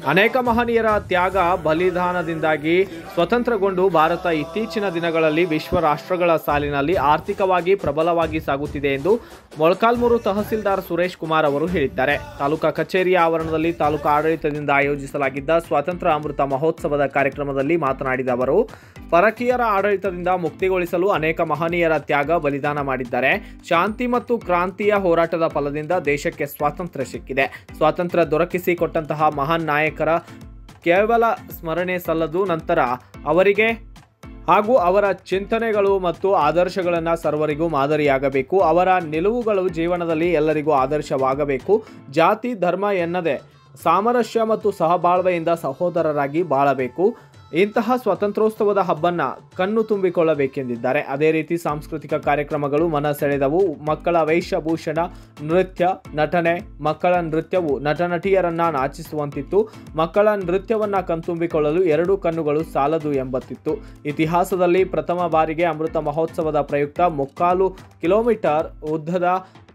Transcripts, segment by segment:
ಅನೇಕ ಮಹನೀಯರ ತ್ಯಾಗ ಬಲಿದಾನದಿಂದಾಗಿ ಸ್ವತಂತ್ರಗೊಂಡು ಭಾರತ ಇತ್ತೀಚಿನ ದಿನಗಳಲ್ಲಿ ವಿಶ್ವ ರಾಷ್ಟ್ರಗಳ ಸಾಲಿನಲ್ಲಿ ಆರ್ಥಿಕವಾಗಿ ಪ್ರಬಲವಾಗಿ ಸಾಗುತ್ತಿದೆ ಎಂದು ಮೊಳಕಾಲ್ಮೂರು ತಹಸೀಲ್ದಾರ್ ಸುರೇಶ್ ಕುಮಾರ್ ಅವರು ಹೇಳಿದ್ದಾರೆ ತಾಲೂಕಾ ಕಚೇರಿಯ ಆವರಣದಲ್ಲಿ ತಾಲೂಕಾ ಆಡಳಿತದಿಂದ ಆಯೋಜಿಸಲಾಗಿದ್ದ ಸ್ವಾತಂತ್ರ್ಯ ಅಮೃತ ಮಹೋತ್ಸವದ ಕಾರ್ಯಕ್ರಮದಲ್ಲಿ ಮಾತನಾಡಿದ ಅವರು ಪರಕೀಯರ ಆಡಳಿತದಿಂದ ಮುಕ್ತಿಗೊಳಿಸಲು ಅನೇಕ ಮಹನೀಯರ ತ್ಯಾಗ ಬಲಿದಾನ ಮಾಡಿದ್ದಾರೆ ಶಾಂತಿ ಮತ್ತು ಕ್ರಾಂತಿಯ ಹೋರಾಟದ ಫಲದಿಂದ ದೇಶಕ್ಕೆ ಸ್ವಾತಂತ್ರ್ಯ ಸಿಕ್ಕಿದೆ ಸ್ವಾತಂತ್ರ್ಯ ದೊರಕಿಸಿಕೊಟ್ಟಂತಹ ಮಹಾನ್ ನಾಯಕರ ಕೇವಲ ಸ್ಮರಣೆ ಸಲ್ಲದು ನಂತರ ಅವರಿಗೆ ಹಾಗೂ ಅವರ ಚಿಂತನೆಗಳು ಮತ್ತು ಆದರ್ಶಗಳನ್ನು ಸರ್ವರಿಗೂ ಮಾದರಿಯಾಗಬೇಕು ಅವರ ನಿಲುವುಗಳು ಜೀವನದಲ್ಲಿ ಎಲ್ಲರಿಗೂ ಆದರ್ಶವಾಗಬೇಕು ಜಾತಿ ಧರ್ಮ ಎನ್ನದೆ ಸಾಮರಸ್ಯ ಮತ್ತು ಸಹಬಾಳ್ವೆಯಿಂದ ಸಹೋದರರಾಗಿ ಬಾಳಬೇಕು ಇಂತಹ ಸ್ವಾತಂತ್ರ್ಯೋತ್ಸವದ ಹಬ್ಬನ್ನ ಕಣ್ಣು ತುಂಬಿಕೊಳ್ಳಬೇಕೆಂದಿದ್ದಾರೆ ಅದೇ ರೀತಿ ಸಾಂಸ್ಕೃತಿಕ ಕಾರ್ಯಕ್ರಮಗಳು ಮನ ಸೆಳೆದವು ಮಕ್ಕಳ ವೇಷಭೂಷಣ ನೃತ್ಯ ನಟನೆ ಮಕ್ಕಳ ನೃತ್ಯವು ನಟನಟಿಯರನ್ನ ನಾಚಿಸುವಂತಿತ್ತು ಮಕ್ಕಳ ನೃತ್ಯವನ್ನ ಕಣ್ತುಂಬಿಕೊಳ್ಳಲು ಎರಡು ಕಣ್ಣುಗಳು ಸಾಲದು ಎಂಬತ್ತಿತ್ತು ಇತಿಹಾಸದಲ್ಲಿ ಪ್ರಥಮ ಬಾರಿಗೆ ಅಮೃತ ಮಹೋತ್ಸವದ ಪ್ರಯುಕ್ತ ಮುಕ್ಕಾಲು ಕಿಲೋಮೀಟರ್ ಉದ್ದದ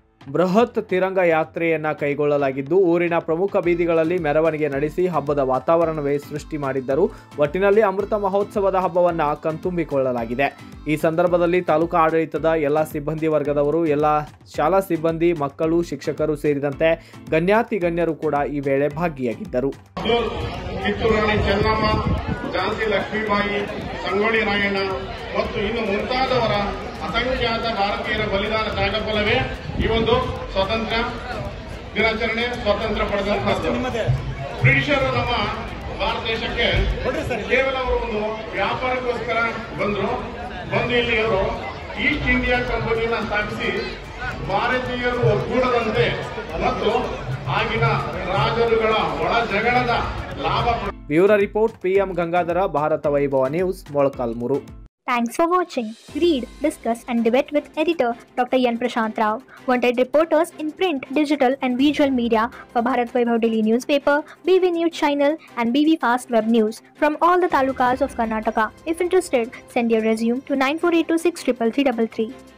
ಬೃಹತ್ ತಿರಂಗ ಯಾತ್ರೆಯನ್ನ ಕೈಗೊಳ್ಳಲಾಗಿದ್ದು ಊರಿನ ಪ್ರಮುಖ ಬೀದಿಗಳಲ್ಲಿ ಮೆರವಣಿಗೆ ನಡೆಸಿ ಹಬ್ಬದ ವಾತಾವರಣವೇ ಸೃಷ್ಟಿ ಮಾಡಿದ್ದರು ಒಟ್ಟಿನಲ್ಲಿ ಅಮೃತ ಮಹೋತ್ಸವದ ಹಬ್ಬವನ್ನ ಕಣ್ತುಂಬಿಕೊಳ್ಳಲಾಗಿದೆ ಈ ಸಂದರ್ಭದಲ್ಲಿ ತಾಲೂಕಾ ಆಡಳಿತದ ಎಲ್ಲ ಸಿಬ್ಬಂದಿ ವರ್ಗದವರು ಎಲ್ಲ ಶಾಲಾ ಸಿಬ್ಬಂದಿ ಮಕ್ಕಳು ಶಿಕ್ಷಕರು ಸೇರಿದಂತೆ ಗಣ್ಯಾತಿ ಗಣ್ಯರು ಕೂಡ ಈ ವೇಳೆ ಭಾಗಿಯಾಗಿದ್ದರು ಅಬ್ದುಲ್ ಕಿತ್ತೂರು ರಾಣಿ ಚೆನ್ನಮ್ಮ ಝಾನ್ಸಿ ಲಕ್ಷ್ಮೀಬಾಯಿ ಸಂಗೊಳ್ಳಿ ರಾಯಣ್ಣ ಮತ್ತು ಇನ್ನು ಮುಂತಾದವರ ಅಸಂಖ್ಯಾತ ಭಾರತೀಯರ ಬಲಿದಾನ ತ್ಯಾಗಫಲವೇ ಈ ಒಂದು ಸ್ವಾತಂತ್ರ್ಯ ದಿನಾಚರಣೆ ಸ್ವಾತಂತ್ರ್ಯ ಪಡೆದಂತಹದ್ದು ಬ್ರಿಟಿಷರು ನಮ್ಮ ಭಾರತ ದೇಶಕ್ಕೆ ಕೇವಲ ಅವರು ಒಂದು ವ್ಯಾಪಾರಕ್ಕೋಸ್ಕರ ಬಂದ್ರು ಬಂದು ಇಲ್ಲಿ ಅವರು ಈಸ್ಟ್ ಇಂಡಿಯಾ ಕಂಪನಿಯನ್ನ ಸ್ಥಾಪಿಸಿ ಭಾರತೀಯರು ಒಗ್ಗೂಡದಂತೆ ಮತ್ತು ಆಗಿನ ರಾಜರುಗಳ ಒಳ ಜಗಳದ ಲಾಭ bureau report PM Gangadhara Bharatha Vaibhava news Molakalmuru Thanks for watching. Read, discuss, and debate with editor Dr. Yan Prashant Rao. Wanted reporters in print, digital, and visual media for Bharat Vaibhav Daily newspaper, BV News channel, and BV Fast Web News from all the talukas of Karnataka. If interested, send your resume to 9482633333.